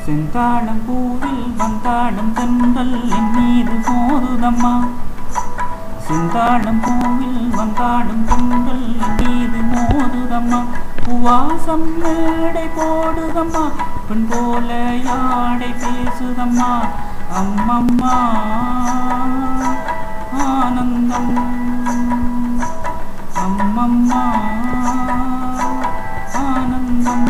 செந்தாளம் பூவில் வந்தாடும் தென்றல் என் மீது மோதுதம்மா செந்தாளம் பூவில் வந்தாடும் தென்றல் என் மீது மோதுதம்மா உவாசம் மேடை போடுதம்மா பெண் போல யாடை பேசுதம்மா அம்மம்மா ஆனந்தம் அம்மம்மா ஆனந்தம்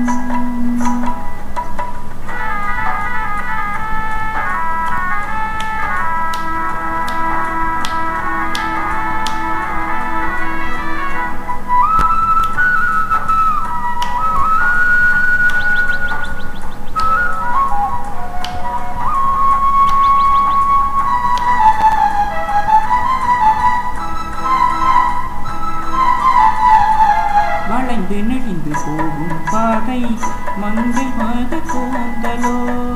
வளைந்து நெளிந்து போகும் பாதை மங்கை மத கூந்தலோ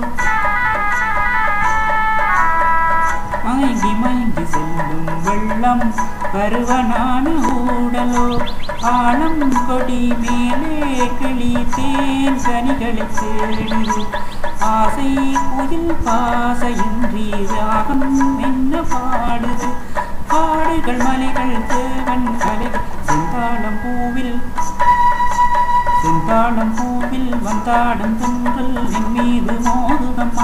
மயங்கி மயங்கி செல்லும் வெள்ளம் பருவனான ஊடலோ ஆழம் கொடி மேலே கிளி தேன் கனிகளை தேடுது ஆசை குயில் பாசையின்றி ராகம் என்ன பாடுது காடுகள் மலைகள் தேவன் கலைகள் செந்தாளம் பூவில் செந்தாளம் பூவில் வந்தாடும் தென்றல் என் மீது மோதுதம்மா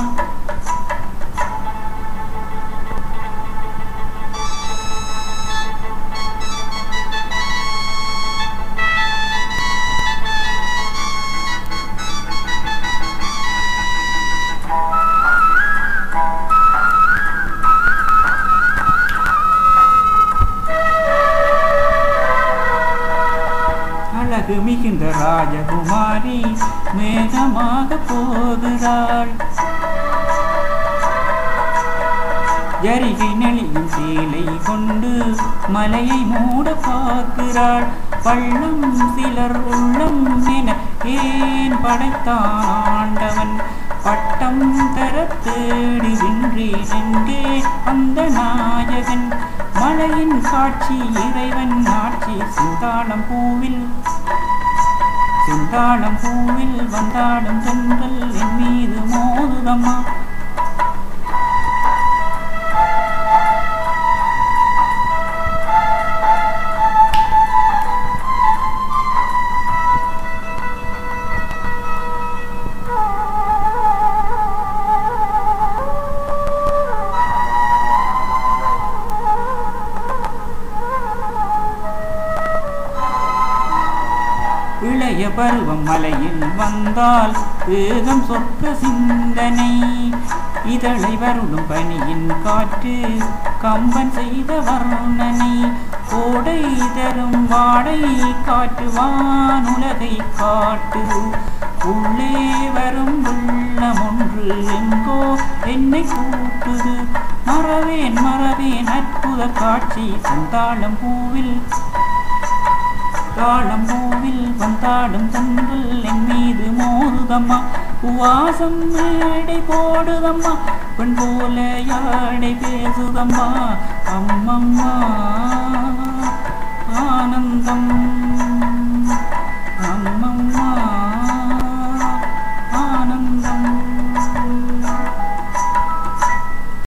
அழகு மிகுந்த ராஜகுமாரி மேகமாக போகிறாள் ஜரிகை நெளியும் சேலை கொண்டு மலையை மூட பார்க்கிறாள் பள்ளம் சிலர் உள்ளம் என ஏன் படைத்தான் ஆண்டவன் பட்டம் தர தேடுகின்றேன் என்றே அந்த நாயகன் மலையின் காட்சி இறைவன் ஆட்சி சிந்தாளம் பூவில் சிந்தாளம் பூவில் வந்தாடும் தென்றல் என் மீது மோதுதம்மா இளைய பருவம் மலையில் வந்தால் ஏகம் சொர்க்க சிந்தனை இதழை வருடும் பனியின் காற்று கம்பன் செய்த வர்ணனை கோடை தரும் வாடை காற்று வானுலகை காட்டு உள்ளே வரும் உள்ளம் ஒன்று எங்கோ என்னை கூட்டுது மறவேன் மறவேன் அற்புத காட்சி சந்தாளம் பூவில் தாளம் பூவில் வந்தாடும் தங்கள் என் மீது மோதுதம்மா உவாசம் மேடை போடுதம்மா பெண் போல யாடை பேசுதம்மா அம்மம்மா ஆனந்தம் அம்மம்மா